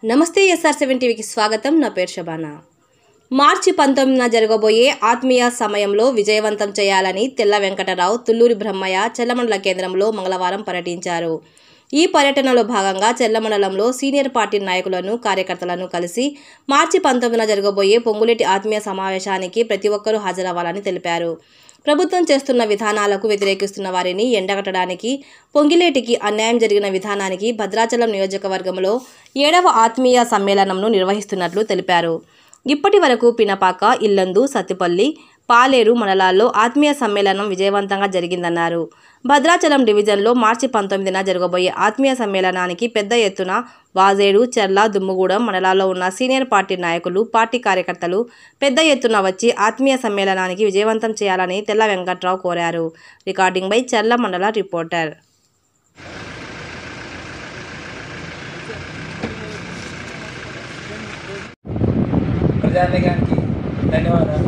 నమస్తే SR seven టీవీకి స్వాగతం నా పేరు శబానా మార్చి పంతొమ్మిదిన జరగబోయే ఆత్మీయ సమయంలో విజయవంతం చేయాలని తెల్ల వెంకటరావు తుల్లూరి బ్రహ్మయ్య చెల్లమండల కేంద్రంలో మంగళవారం పర్యటించారు ఈ పర్యటనలో భాగంగా చెల్లమండలంలో సీనియర్ పార్టీ నాయకులను కార్యకర్తలను కలిసి మార్చి పంతొమ్మిదిన జరగబోయే పొంగులేటి ఆత్మీయ సమావేశానికి ప్రతి ఒక్కరూ హాజరవ్వాలని తెలిపారు ప్రభుత్వం చేస్తున్న విధానాలకు వ్యతిరేకిస్తున్న వారిని ఎండగట్టడానికి పొంగిలేటికి అన్యాయం జరిగిన విధానానికి భద్రాచలం నియోజకవర్గంలో ఏడవ ఆత్మీయ సమ్మేళనంను నిర్వహిస్తున్నట్లు తెలిపారు ఇప్పటి వరకు పినపాక ఇల్లందు సత్తిపల్లి పాలేరు మండలాల్లో ఆత్మీయ సమ్మేళనం విజయవంతంగా జరిగిందన్నారు భద్రాచలం డివిజన్లో మార్చి పంతొమ్మిదిన జరగబోయే ఆత్మీయ సమ్మేళనానికి పెద్ద ఎత్తున వాజేడు చెర్ల దుమ్ముగూడెం మండలాల్లో ఉన్న సీనియర్ పార్టీ నాయకులు పార్టీ కార్యకర్తలు పెద్ద ఎత్తున వచ్చి ఆత్మీయ సమ్మేళనానికి విజయవంతం చేయాలని తెల్ల వెంకట్రావు కోరారు రికార్డింగ్ బై చెర్ల మండల రిపోర్టర్ ప్రజానికానికి ధన్యవాదాలు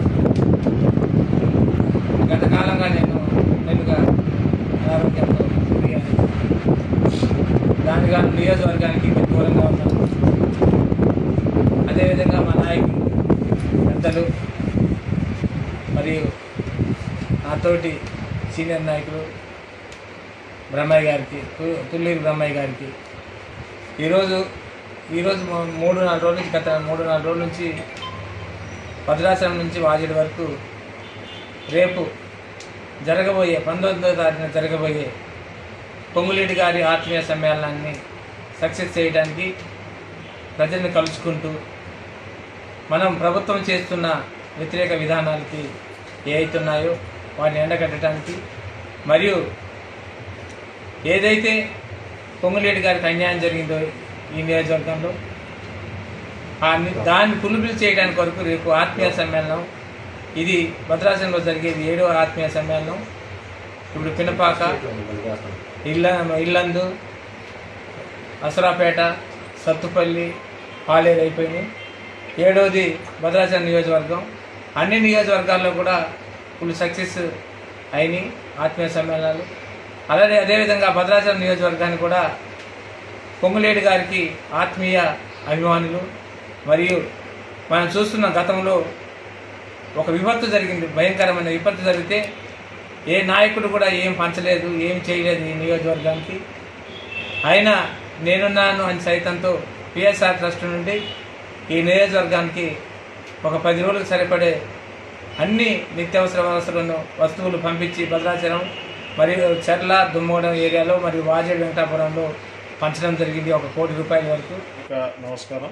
గత కాలంగా నేను నెలగా అనారోగ్యంతో తిరిగాను దానిగా నియోజకవర్గానికి నేను దూరంగా ఉన్నాను అదేవిధంగా మా నాయకులు పెద్దలు మరియు నాతోటి సీనియర్ నాయకులు బ్రహ్మయ్య గారికి తు- తుల్లూరి బ్రహ్మయ్య గారికి ఈరోజు ఈరోజు మూ- మూడు నాలుగు రోజుల నుంచి గత మూడు నాలుగు రోజుల నుంచి భద్రాచలం నుంచి వాజేడు వరకు రేపు జరగబోయే పంతొమ్మిదో తారీఖున జరగబోయే పొంగులేటి గారి ఆత్మీయ సమ్మేళనాన్ని సక్సెస్ చేయడానికి ప్రజల్ని కలుసుకుంటూ మనం ప్రభుత్వం చేస్తున్న వ్యతిరేక విధానాలకి ఏ అవుతున్నాయో వాటిని ఎండకట్టడానికి మరియు ఏదైతే పొంగులేటి గారికి అన్యాయం జరిగిందో ఈ నియోజకవర్గంలో ఆ ని- దాన్ని పులుబిలు చేయడానికి వరకు రేపు ఆత్మీయ సమ్మేళనం ఇది భద్రాచలంలో జరిగేది ఏడవ ఆత్మీయ సమ్మేళనం ఇప్పుడు పినపాక ఇల్ల ఇల్లందు అసరాపేట సత్తుపల్లి పాలేరు అయిపోయినాయి ఏడవది భద్రాచలం నియోజకవర్గం అన్ని నియోజకవర్గాల్లో కూడా ఫుల్ సక్సెస్ అయినాయి ఆత్మీయ సమ్మేళనాలు అలాగే అదేవిధంగా భద్రాచలం నియోజకవర్గాన్ని కూడా పొంగులేటి గారికి ఆత్మీయ అభిమానులు మరియు మనం చూస్తున్న గతంలో ఒక విపత్తు జరిగింది భయంకరమైన విపత్తు జరిగితే ఏ నాయకుడు కూడా ఏం పంచలేదు ఏం చేయలేదు ఈ నియోజకవర్గానికి అయినా నేనున్నాను అని సైతంతో పిఎస్ఆర్ ట్రస్ట్ నుండి ఈ నియోజకవర్గానికి ఒక పది రోజులకు సరిపడే అన్ని నిత్యావసర వస్తువులను వస్తువులు పంపించి భద్రాచలం మరియు చెర్ల దుమ్మగూడెం ఏరియాలో మరియు వాజేడు వెంకటాపురంలో పంచడం జరిగింది ఒక కోటి రూపాయల వరకు ఒక నమస్కారం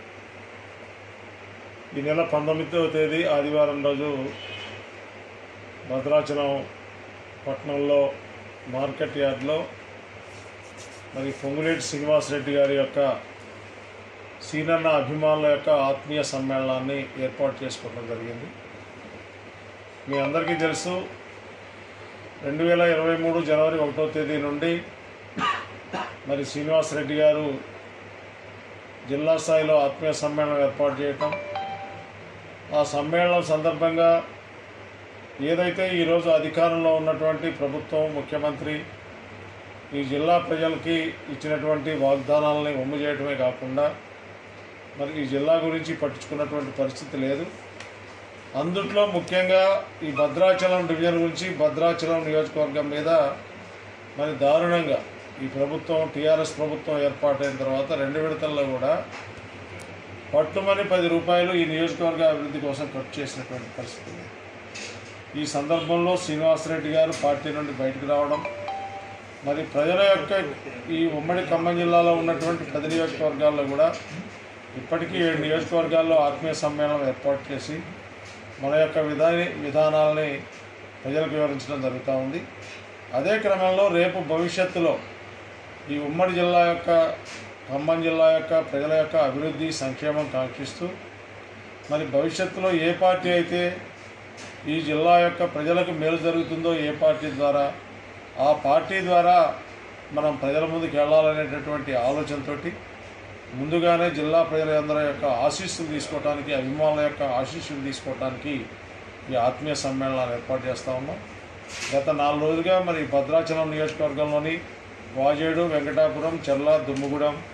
ఈ నెల పంతొమ్మిదవ తేదీ ఆదివారం రోజు భద్రాచలం పట్టణంలో మార్కెట్ యార్డ్లో మరి పొంగులేటి శ్రీనివాసరెడ్డి గారి యొక్క సీనన్న అభిమానుల యొక్క ఆత్మీయ సమ్మేళనాన్ని ఏర్పాటు చేసుకోవడం జరిగింది మీ అందరికీ తెలుసు రెండు వేల ఇరవై మూడు జనవరి ఒకటో తేదీ నుండి మరి శ్రీనివాసరెడ్డి గారు జిల్లా స్థాయిలో ఆత్మీయ సమ్మేళనం ఏర్పాటు చేయటం ఆ సమ్మేళనం సందర్భంగా ఏదైతే ఈరోజు అధికారంలో ఉన్నటువంటి ప్రభుత్వం ముఖ్యమంత్రి ఈ జిల్లా ప్రజలకి ఇచ్చినటువంటి వాగ్దానాలని ఒమ్ము చేయడమే కాకుండా మరి ఈ జిల్లా గురించి పట్టించుకున్నటువంటి పరిస్థితి లేదు అందుట్లో ముఖ్యంగా ఈ భద్రాచలం డివిజన్ గురించి భద్రాచలం నియోజకవర్గం మీద మరి దారుణంగా ఈ ప్రభుత్వం టీఆర్ఎస్ ప్రభుత్వం ఏర్పాటైన తర్వాత రెండు విడతల్లో కూడా పట్టుమని పది రూపాయలు ఈ నియోజకవర్గ అభివృద్ధి కోసం ఖర్చు చేసినటువంటి పరిస్థితి ఉంది. ఈ సందర్భంలో శ్రీనివాసరెడ్డి గారు పార్టీ నుండి బయటకు రావడం మరి ప్రజల యొక్క ఈ ఉమ్మడి ఖమ్మం జిల్లాలో ఉన్నటువంటి పది నియోజకవర్గాల్లో కూడా ఇప్పటికీ ఏడు నియోజకవర్గాల్లో ఆత్మీయ సమ్మేళనం ఏర్పాటు చేసి మన యొక్క విధాని విధానాలని ప్రజలకు వివరించడం జరుగుతూ ఉంది అదే క్రమంలో రేపు భవిష్యత్తులో ఈ ఉమ్మడి జిల్లా యొక్క ఖమ్మం జిల్లా యొక్క ప్రజల యొక్క అభివృద్ధి సంక్షేమం కాంక్షిస్తూ మరి భవిష్యత్తులో ఏ పార్టీ అయితే ఈ జిల్లా యొక్క ప్రజలకు మేలు జరుగుతుందో ఏ పార్టీ ద్వారా ఆ పార్టీ ద్వారా మనం ప్రజల ముందుకు వెళ్ళాలనేటటువంటి ఆలోచనతోటి ముందుగానే జిల్లా ప్రజలందరి యొక్క ఆశీస్సులు తీసుకోవడానికి అభిమానుల యొక్క ఆశీస్సులు తీసుకోవడానికి ఈ ఆత్మీయ సమ్మేళనాలు ఏర్పాటు చేస్తూ ఉన్నాం గత నాలుగు రోజులుగా మరి భద్రాచలం నియోజకవర్గంలోని వాజేడు వెంకటాపురం చెర్ల దుమ్ముగూడెం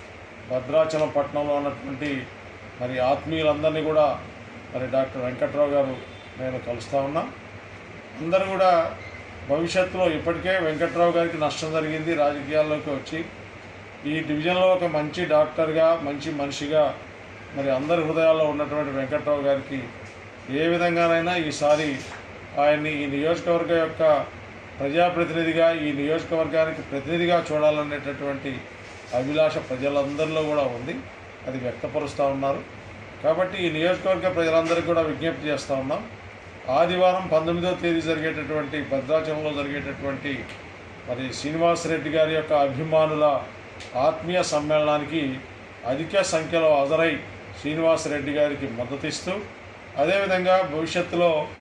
భద్రాచలం పట్టణంలో ఉన్నటువంటి మరి ఆత్మీయులందరినీ కూడా మరి డాక్టర్ వెంకట్రావు గారు నేను కలుస్తూ ఉన్నా అందరూ కూడా భవిష్యత్తులో ఇప్పటికే వెంకట్రావు గారికి నష్టం జరిగింది రాజకీయాల్లోకి వచ్చి ఈ డివిజన్లో ఒక మంచి డాక్టర్గా మంచి మనిషిగా మరి అందరి హృదయాల్లో ఉన్నటువంటి వెంకట్రావు గారికి ఏ విధంగానైనా ఈసారి ఆయన్ని ఈ నియోజకవర్గ యొక్క ప్రజాప్రతినిధిగా ఈ నియోజకవర్గానికి ప్రతినిధిగా చూడాలనేటటువంటి అభిలాష ప్రజలందరిలో కూడా ఉంది అది వ్యక్తపరుస్తూ ఉన్నారు కాబట్టి ఈ నియోజకవర్గ ప్రజలందరికీ కూడా విజ్ఞప్తి చేస్తూ ఉన్నాం ఆదివారం పంతొమ్మిదవ తేదీ జరిగేటటువంటి భద్రాచలంలో జరిగేటటువంటి మరి శ్రీనివాస్ రెడ్డి గారి యొక్క అభిమానుల ఆత్మీయ సమ్మేళనానికి అధిక సంఖ్యలో హాజరై శ్రీనివాస్ రెడ్డి గారికి మద్దతిస్తూ అదేవిధంగా భవిష్యత్తులో